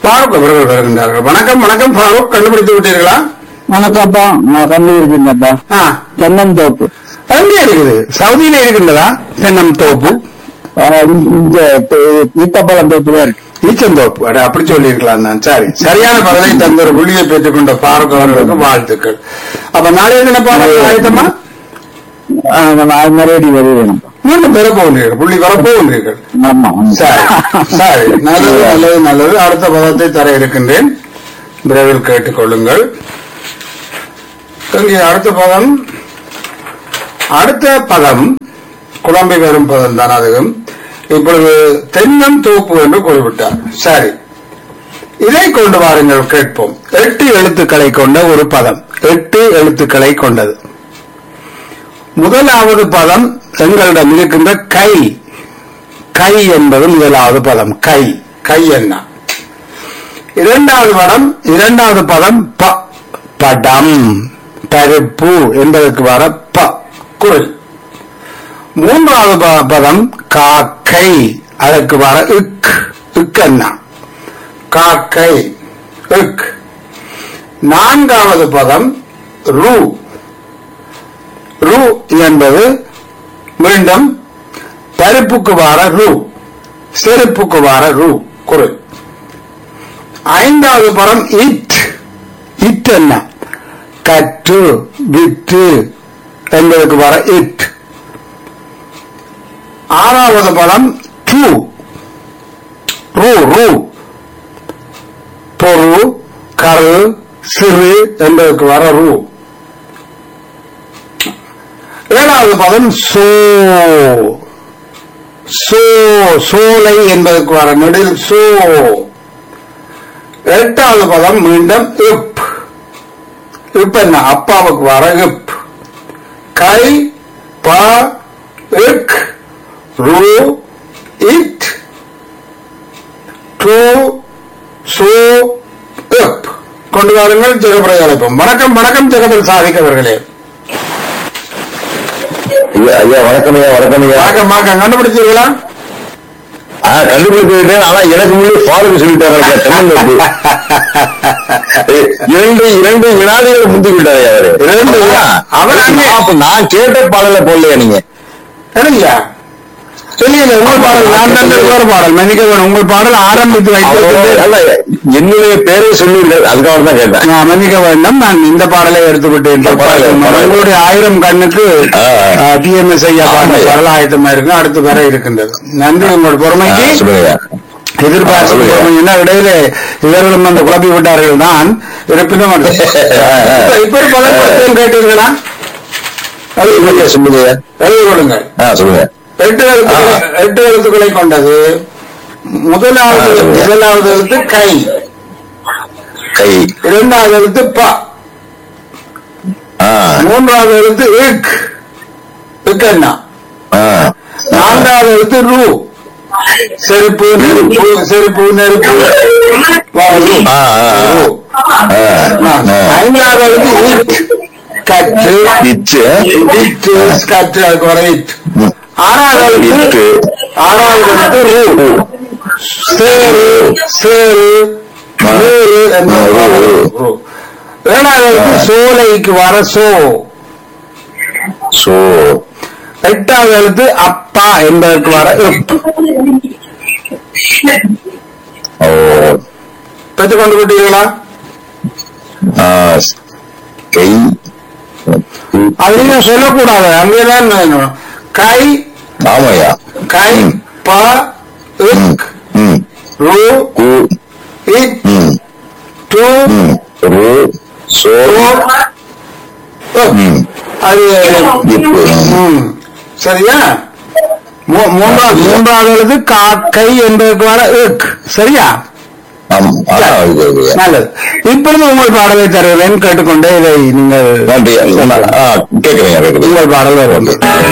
ஃபாரூக் அவர்கள் வருகின்றார்கள் வணக்கம் வணக்கம் ஃபாரூக் கண்டுபிடித்து விட்டீர்களா வணக்கம்ப்பா நான் கண்டுபிடிச்சிருந்தேன்ப்பா ஆ தென்னந்தோப்பு எங்கே இருக்குது சவுதியில இருக்கின்றதா தென்னம் தோப்பு ஆஹ் இந்த ஈட்டப்பழம் தோப்பு தான் இருக்கு ஈச்சந்தோப்பு அட, அப்படி சொல்லியிருக்கலாம் நான் சரி சரியான பதிலை தந்த ஒரு புள்ளியை பெற்றுக்கொண்ட ஃபாரூக் அவர்களுக்கு வாழ்த்துக்கள் அப்ப நாளைய தின பாடல் ஆயத்தமா ஆஹ் நான் மறுபடியும் வருவேன்ப்பா மீண்டும் பெற போகின்றீர்கள் புள்ளி வர போகின்றீர்கள் ஆமா ஆமா. சரி சரி நல்லது நல்லது நல்லது அடுத்த பதத்தை தர இருக்கின்றேன் விரைவில் கேட்டுக்கொள்ளுங்கள் இங்கே அடுத்த பதம் அடுத்த பதம் குழம்பி வரும் பதம் தான் அதுவும் இப்பொழுது தென்னம் தோப்பு என்று குறிப்பிட்டார் சரி இதை கொண்டு வாருங்கள் கேட்போம் எட்டு எழுத்துக்களை கொண்ட ஒரு பதம் எட்டு எழுத்துக்களை கொண்டது முதலாவது பதம் எங்களிடம் இருக்கின்ற கை கை என்பது முதலாவது பதம் கை கை என்ன இரண்டாவது படம் இரண்டாவது பதம் ப படம் பருப்பு என்பதற்கு வர ப குரல் மூன்றாவது ப- பதம் காக்கை அதற்கு வர இக் இக் என்ன காக்கை இக் நான்காவது பதம் ரூ ரூ என்பது மீண்டும் பருப்புக்கு வார ரூ செருப்புக்கு வார ரூ குரல் ஐந்தாவது படம் இட் இட் என்ன கற்று வித்து என்பதற்கு வர இட் ஆறாவது படம் டூ ரூ ரூ பொரு கரு சிறு என்பதற்கு வர ரூ ஏழாவது பதம் சோ சோ சோலை என்பதற்கு வர நெடில் சோ எட்டாவது பதம் மீண்டும் இப் இப் என்ன அப்பாவுக்கு வர இப் கை ப இக் ரூ இட் டூ சோ இப் கொண்டு வாருங்கள் ஜெகபுரை அழைப்போம் வணக்கம் வணக்கம் ஜெகபுல் சாதிக் அவர்களே ஐயா ஐயா வணக்கம் ஐயா வணக்கம் ஐயா வணக்கம் வணக்கம் கண்டுபிடிச்சீர்களா ஆ, கண்டுபிடித்து விட்டேன் ஆனா எனக்கு முன்னாடி ஃபாலோ சொல்லிட்டாரு ஐயா தென்னந்தோப்பு ஏ, இரண்டு இரண்டு வினாடிகள் முந்தி விட்டாரு அவரு இரண்டு வினா- அவர் அவர் அங்கே- அப்ப நான் கேட்ட பாடல போடலையா நீங்க சரிங்களா இல்லையா உங்கள் பாடல் நான் தந்தது ஒரு பாடல் மன்னிக்க வேணும் உங்கள் பாடல் ஆரம்பித்து அவரு- வைத்து அல்ல, என்னுடைய பேரை சொல்லியிருக்காரு அதுக்காக தான் கேட்டேன் நான் மன்னிக்க வேண்டும் நான் இந்த பாடலை எடுத்துவிட்டேன் பரவாயில்லை, பரவாயில்லை. உங்களுடைய ஆயிரம் கண்ணுக்கு ஆ. டிஎம்எஸ் ஐயா பாடல் ஆமாய்யா. பாடல் ஆயத்தமா இருக்கு அடுத்து வர இருக்கின்றது நன்றி உங்கள் ஆ, பொறுமைக்கு சொல்லுங்க எதிர்பார்ப்பு சொல்லுங்க. பொறுமை. என்ன இடையிலே இவர்களும் அந்த குழப்பி விட்டார்கள் தான் இருப்பினும் அது- இப்ப- இப்ப ஒரு பதம் பத்தியம் கேட்டீர்களா சொல்லுங்க சொல்லுங்க ஐயா. எழுதி கொடுங்கள் ஆ சொல்லுங்க எட்டு எழுத்துக்களை எட்டு எழுத்துக்களை கொண்டது முதலாவது ஆ, சொல்லுங்க. முதலாவது எழுத்து கை கை இரண்டாவது எழுத்து ப ஆ மூன்றாவது எழுத்து இக் இக் என்ன ஆ நான்காவது எழுத்து ரூ செருப்பு நெருப்பு செருப்பு நெருப்பு வா, ரூ. ஆ, ஆ, ஆ. ரூ. ஆ, ஆ. ஐந்தாவது எழுத்து இட் கற்று இச்சு இட்டு கற்று அதுக்கு வர இட் ம். ஆறாவது எழுத்து இட்டு ஆறாவது எழுத்து ரூ சேரு சேரு வேறு என்பது வர ரூ. ஏழாவது எழுத்து சோலைக்கு வர சோ சோ எட்டாவது எழுத்து அப்பா என்பதற்கு வர இப் ஓ பெற்றுக் கொண்டு விட்டீர்களா ஆ, கை அது நீங்க சொல்லக்கூடாது அங்கேதான் வேணும். கை ஆமாய்யா கை ம். ப இக் ம் ரூ கு இட் ம் டு ம் ரு சோ ரூ இப். ம் அது இப்பு ம். சரியா மூ- மூன்றாவது மூன்றாவது எழுத்து காக்கை என்பதற்கு வர இக் சரியா ஆம் ஆ இது இது. நல்லது இப்பொழுது உங்கள் பாடலை தருகிறேன் கேட்டுக்கொண்டே இதை நீங்கள் நன்றி ஆ கேட்குறேங்க கேட்குறேன் உங்கள் பாடல் வருவது